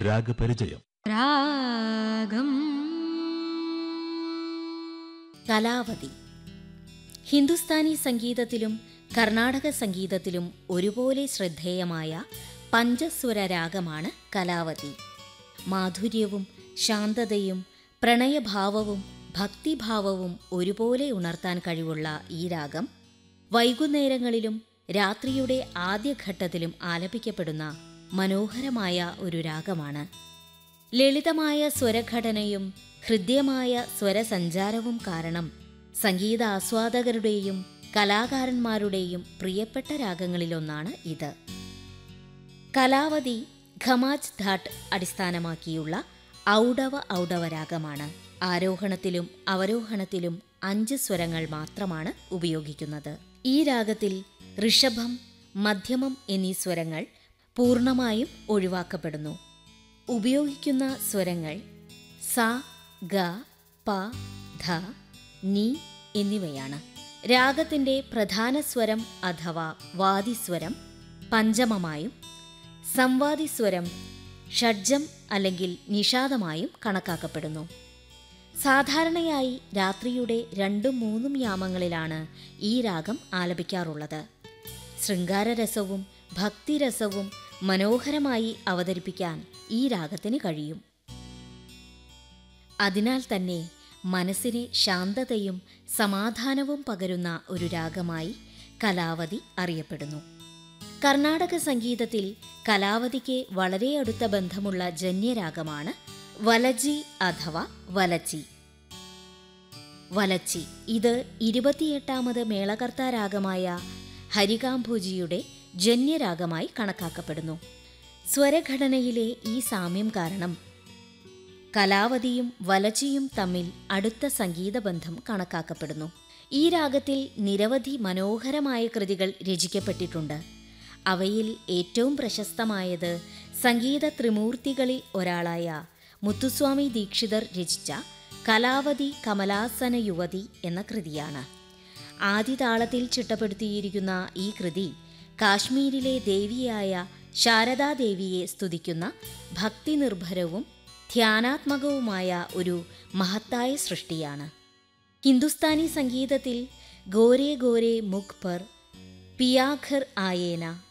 രാഗപരിചയം രാഗം കലാവതി ഹിന്ദുസ്ഥാനി സംഗീതത്തിലും കർണാടക സംഗീതത്തിലും ഒരുപോലെ ശ്രദ്ധേയമായ പഞ്ചസ്വര രാഗമാണ് കലാവതി മാധുര്യവും ശാന്തതയും പ്രണയഭാവവും ഭക്തിഭാവവും ഒരുപോലെ ഉണർത്താൻ കഴിവുള്ള ഈ രാഗം വൈകുന്നേരങ്ങളിലും രാത്രിയുടെ ആദ്യഘട്ടത്തിലും ആലപിക്കപ്പെടുന്ന മനോഹരമായ ഒരു രാഗമാണ് ലളിതമായ സ്വരഘടനയും ഹൃദ്യമായ സ്വരസഞ്ചാരവും കാരണം സംഗീത ആസ്വാദകരുടെയും കലാകാരന്മാരുടെയും പ്രിയപ്പെട്ട രാഗങ്ങളിലൊന്നാണ് ഇത് കലാവതി ഖമാജ് ധാട്ട് അടിസ്ഥാനമാക്കിയുള്ള ഔഡവ ഔഡവ രാഗമാണ് ആരോഹണത്തിലും അവരോഹണത്തിലും അഞ്ച് സ്വരങ്ങൾ മാത്രമാണ് ഉപയോഗിക്കുന്നത് ഈ രാഗത്തിൽ ഋഷഭം മധ്യമം എന്നീ സ്വരങ്ങൾ പൂർണ്ണമായും ഒഴിവാക്കപ്പെടുന്നു ഉപയോഗിക്കുന്ന സ്വരങ്ങൾ സ ഗ പ ധ നി എന്നിവയാണ് രാഗത്തിന്റെ പ്രധാന സ്വരം അഥവാ വാദിസ്വരം പഞ്ചമമായും സംവാദിസ്വരം ഷഡ്ജം അല്ലെങ്കിൽ നിഷാദമായും കണക്കാക്കപ്പെടുന്നു സാധാരണയായി രാത്രിയുടെ രണ്ടും മൂന്നും യാമങ്ങളിലാണ് ഈ രാഗം ആലപിക്കാറുള്ളത് ശൃംഗാരരസവും ഭക്തിരസവും മനോഹരമായി അവതരിപ്പിക്കാൻ ഈ രാഗത്തിന് കഴിയും അതിനാൽ തന്നെ മനസ്സിന് ശാന്തതയും സമാധാനവും പകരുന്ന ഒരു രാഗമായി കലാവതി അറിയപ്പെടുന്നു കർണാടക സംഗീതത്തിൽ കലാവതിക്ക് വളരെ അടുത്ത ബന്ധമുള്ള ജന്യരാഗമാണ് വലജി അഥവാ വലച്ചി വലച്ചി ഇത് ഇരുപത്തിയെട്ടാമത് മേളകർത്താ രാഗമായ ഹരികാംഭുജിയുടെ ജന്യരാഗമായി കണക്കാക്കപ്പെടുന്നു സ്വരഘടനയിലെ ഈ സാമ്യം കാരണം കലാവതിയും വലച്ചിയും തമ്മിൽ അടുത്ത സംഗീതബന്ധം കണക്കാക്കപ്പെടുന്നു ഈ രാഗത്തിൽ നിരവധി മനോഹരമായ കൃതികൾ രചിക്കപ്പെട്ടിട്ടുണ്ട് അവയിൽ ഏറ്റവും പ്രശസ്തമായത് സംഗീത ത്രിമൂർത്തികളിൽ ഒരാളായ മുത്തുസ്വാമി ദീക്ഷിതർ രചിച്ച കലാവതി കമലാസന യുവതി എന്ന കൃതിയാണ് ആദിതാളത്തിൽ ചിട്ടപ്പെടുത്തിയിരിക്കുന്ന ഈ കൃതി കാശ്മീരിലെ ദേവിയായ ശാരദാദേവിയെ സ്തുതിക്കുന്ന ഭക്തിനിർഭരവും ധ്യാനാത്മകവുമായ ഒരു മഹത്തായ സൃഷ്ടിയാണ് ഹിന്ദുസ്ഥാനി സംഗീതത്തിൽ ഗോരേ ഗോരേ മുഖ് പർ പിയാഖർ ആയേന